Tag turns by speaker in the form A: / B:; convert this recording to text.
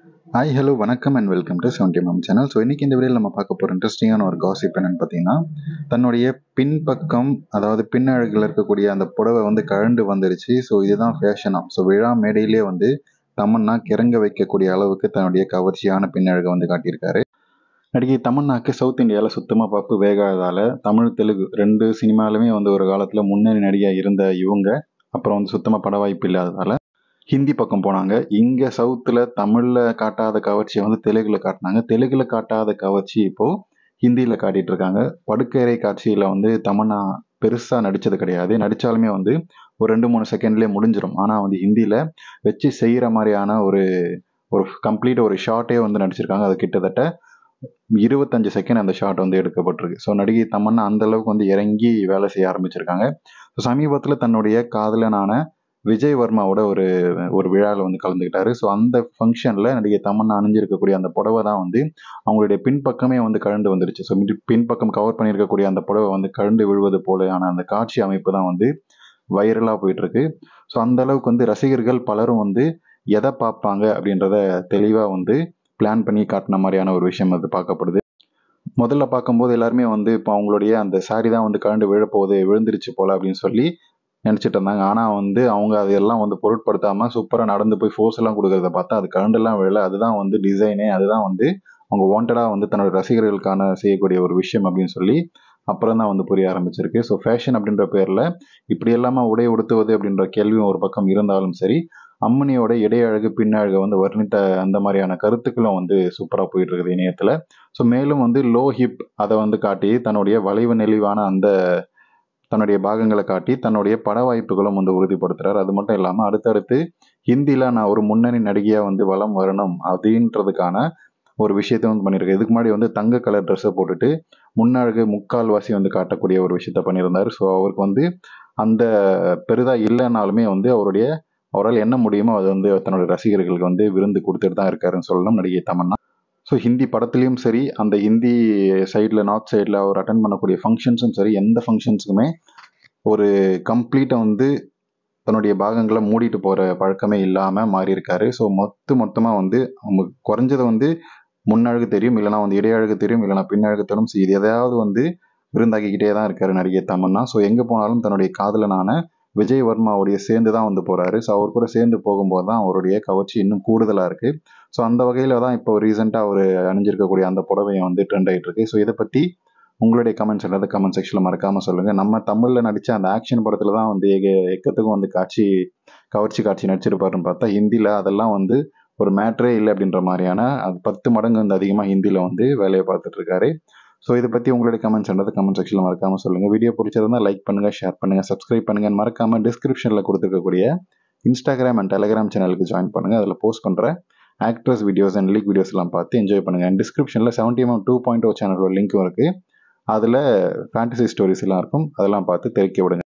A: hi hello வணக்கம் and welcome to seventy MM channel so இன்றைக்கி இந்த வீடியோவில் நம்ம பார்க்க போகிற இன்ட்ரெஸ்டிங்கான ஒரு காசிப் என்னன்னு பார்த்தீங்கன்னா தன்னுடைய பின்பக்கம் அதாவது பின்னழகில் இருக்கக்கூடிய அந்த புடவை வந்து கழண்டு வந்துருச்சு ஸோ இதுதான் ஃபேஷனாக ஸோ விழா மேடையிலே வந்து தமன்னா கிறங்க வைக்கக்கூடிய அளவுக்கு தன்னுடைய கவர்ச்சியான பின்னழகை வந்து காட்டியிருக்காரு நடிகை தமன்னாக்கு சவுத் இந்தியாவில் சுத்தமாக பப்பு வேகாததால் தமிழ் தெலுங்கு ரெண்டு சினிமாலுமே வந்து ஒரு காலத்தில் முன்னணி நடிகையாக இருந்த இவங்க அப்புறம் வந்து சுத்தமாக பட வாய்ப்பு இல்லாததால் ஹிந்தி பக்கம் போனாங்க இங்கே சவுத்தில் தமிழில் காட்டாத கவர்ச்சியை வந்து தெலுங்கில் காட்டினாங்க தெலுங்கில் காட்டாத கவர்ச்சி இப்போது ஹிந்தியில் காட்டிகிட்டு இருக்காங்க படுக்கறை காட்சியில் வந்து தமன்னா பெருசாக நடித்தது கிடையாது நடித்தாலுமே வந்து ஒரு ரெண்டு மூணு செகண்ட்லேயே முடிஞ்சிடும் ஆனால் வந்து ஹிந்தியில் வச்சு செய்கிற மாதிரியான ஒரு ஒரு கம்ப்ளீட் ஒரு ஷார்ட்டே வந்து நடிச்சிருக்காங்க அது கிட்டத்தட்ட இருபத்தஞ்சு செகண்ட் அந்த ஷாட் வந்து எடுக்கப்பட்டிருக்கு ஸோ நடிகை தமன்னா அந்த அளவுக்கு வந்து இறங்கி வேலை செய்ய ஆரம்பிச்சிருக்காங்க ஸோ சமீபத்தில் தன்னுடைய காதலனான விஜய் வர்மாவோட ஒரு ஒரு விழாவில் வந்து கலந்துக்கிட்டாரு ஸோ அந்த ஃபங்க்ஷனில் நடிகை தமன்னா அணிஞ்சிருக்கக்கூடிய அந்த புடவை தான் வந்து அவங்களுடைய பின்பக்கமே வந்து கழண்டு வந்துருச்சு ஸோ பின்பக்கம் கவர் பண்ணியிருக்கக்கூடிய அந்த புடவை வந்து கழண்டு விழுவது போലെயான அந்த காட்சி அமைப்பு தான் வந்து வைரலாக போயிட்டுருக்கு ஸோ அந்த அளவுக்கு வந்து ரசிகர்கள் பலரும் வந்து எதை பார்ப்பாங்க அப்படின்றத தெளிவாக வந்து பிளான் பண்ணி காட்டின மாதிரியான ஒரு விஷயம் அது பார்க்கப்படுது முதல்ல பார்க்கும்போது எல்லாருமே வந்து இப்போ அவங்களுடைய அந்த சாரி தான் வந்து கழண்டு விழப்போகுது விழுந்துருச்சு போல அப்படின்னு சொல்லி நினச்சிட்டு இருந்தாங்க ஆனால் வந்து அவங்க அதையெல்லாம் வந்து பொருட்படுத்தாமல் சூப்பராக நடந்து போய் ஃபோர்ஸ் எல்லாம் கொடுக்கறத பார்த்தா அது கரண்டெல்லாம் விழல அதுதான் வந்து டிசைனே அதுதான் வந்து அவங்க வாண்டடாக வந்து தன்னோட ரசிகர்களுக்கான செய்யக்கூடிய ஒரு விஷயம் அப்படின்னு சொல்லி அப்புறம் தான் வந்து புரிய ஆரம்பிச்சிருக்கு ஸோ ஃபேஷன் அப்படின்ற பேரில் இப்படி எல்லாமே உடை உடுத்துவது அப்படின்ற கேள்வியும் ஒரு பக்கம் இருந்தாலும் சரி அம்மனியோட இடையழகு பின்னழகு வந்து வர்ணித்த அந்த மாதிரியான கருத்துக்களும் வந்து சூப்பராக போயிட்டு இருக்குது இணையத்தில் ஸோ மேலும் வந்து லோ ஹிப் அதை வந்து காட்டி தன்னுடைய வளைவு நெளிவான அந்த தன்னுடைய பாகங்களை காட்டி தன்னுடைய பட வாய்ப்புகளும் வந்து உறுதிப்படுத்துறாரு அது மட்டும் இல்லாமல் அடுத்தடுத்து ஹிந்தியில் நான் ஒரு முன்னணி நடிகையாக வந்து வளம் வரணும் அப்படின்றதுக்கான ஒரு விஷயத்த வந்து பண்ணியிருக்கேன் இதுக்கு முன்னாடி வந்து தங்க கலர் ட்ரெஸ்ஸை போட்டுட்டு முன்னழகு முக்கால் வாசி வந்து காட்டக்கூடிய ஒரு விஷயத்த பண்ணியிருந்தார் ஸோ அவருக்கு வந்து அந்த பெரிதாக இல்லைனாலுமே வந்து அவருடைய அவரால் என்ன முடியுமோ அது வந்து தன்னுடைய ரசிகர்களுக்கு வந்து விருந்து கொடுத்துட்டு தான் இருக்காருன்னு சொல்லலாம் நடிகை தமன்னா ஸோ ஹிந்தி படத்துலையும் சரி அந்த ஹிந்தி சைடில் நார்த் சைடில் அவர் அட்டன் பண்ணக்கூடிய ஃபங்க்ஷன்ஸும் சரி எந்த ஃபங்க்ஷன்ஸுக்குமே ஒரு கம்ப்ளீட்டாக வந்து தன்னுடைய பாகங்களை மூடிட்டு போகிற பழக்கமே இல்லாமல் மாறி இருக்காரு ஸோ மொத்த மொத்தமாக வந்து அவங்க குறைஞ்சது வந்து முன்னழகு தெரியும் இல்லைனா வந்து இடையழகு தெரியும் இல்லைனா பின்னழகு தெரியும் ஸோ இது எதையாவது வந்து விருந்தாக்கிக்கிட்டே தான் இருக்காரு நடிகை தமன்னா ஸோ எங்கே போனாலும் தன்னுடைய காதலனான விஜய் வர்மாவுடைய சேர்ந்து தான் வந்து போகிறாரு ஸோ அவர் கூட சேர்ந்து போகும்போது தான் அவருடைய கவர்ச்சி இன்னும் கூடுதலாக இருக்குது ஸோ அந்த வகையில் தான் இப்போ ரீசெண்டாக அவர் அணிஞ்சிருக்கக்கூடிய அந்த புடவையை வந்து ட்ரெண்ட் ஆகிட்டு இருக்கு ஸோ இதை பற்றி உங்களுடைய கமெண்ட்ஸ் எல்லாத்த கமெண்ட் செக்ஷனில் மறக்காமல் சொல்லுங்கள் நம்ம தமிழில் நடித்த அந்த ஆக்ஷன் படத்தில் தான் வந்து எக எக்கத்துக்கும் வந்து காட்சி கவர்ச்சி காட்சி நடிச்சிருப்பாருன்னு பார்த்தா ஹிந்தியில் அதெல்லாம் வந்து ஒரு மேட்ரே இல்லை அப்படின்ற மாதிரியான அது பத்து மடங்கு வந்து அதிகமாக ஹிந்தியில் வந்து வேலையை பார்த்துட்டு இருக்காரு ஸோ இதை பற்றி உங்களுடைய கமெண்ட்ஸ் என்னது கமெண்ட் செக்ஷனில் மறக்காமல் சொல்லுங்கள் வீடியோ பிடிச்சிருந்தா லைக் பண்ணுங்கள் ஷேர் பண்ணுங்கள் சப்ஸ்கிரைப் பண்ணுங்கள் மறக்காமல் டிஸ்கிரிப்ஷனில் கொடுத்துருக்கக்கூடிய இன்ஸ்டாகிராம் அண்ட் டெலிகிராம் சேனலுக்கு ஜாயின் பண்ணுங்கள் அதில் போஸ்ட் பண்ணுற actress videos and leak videos எல்லாம் பார்த்து என்ஜாய் பண்ணுங்கள் அண்ட் டிஸ்கிரிப்ஷனில் seventy M two point O சேனலோட லிங்க்கும் இருக்குது அதில் ஃபேண்டசி ஸ்டோரிஸ் எல்லாம் இருக்கும் அதெல்லாம் பார்த்து தெரிவிக்க விடுங்க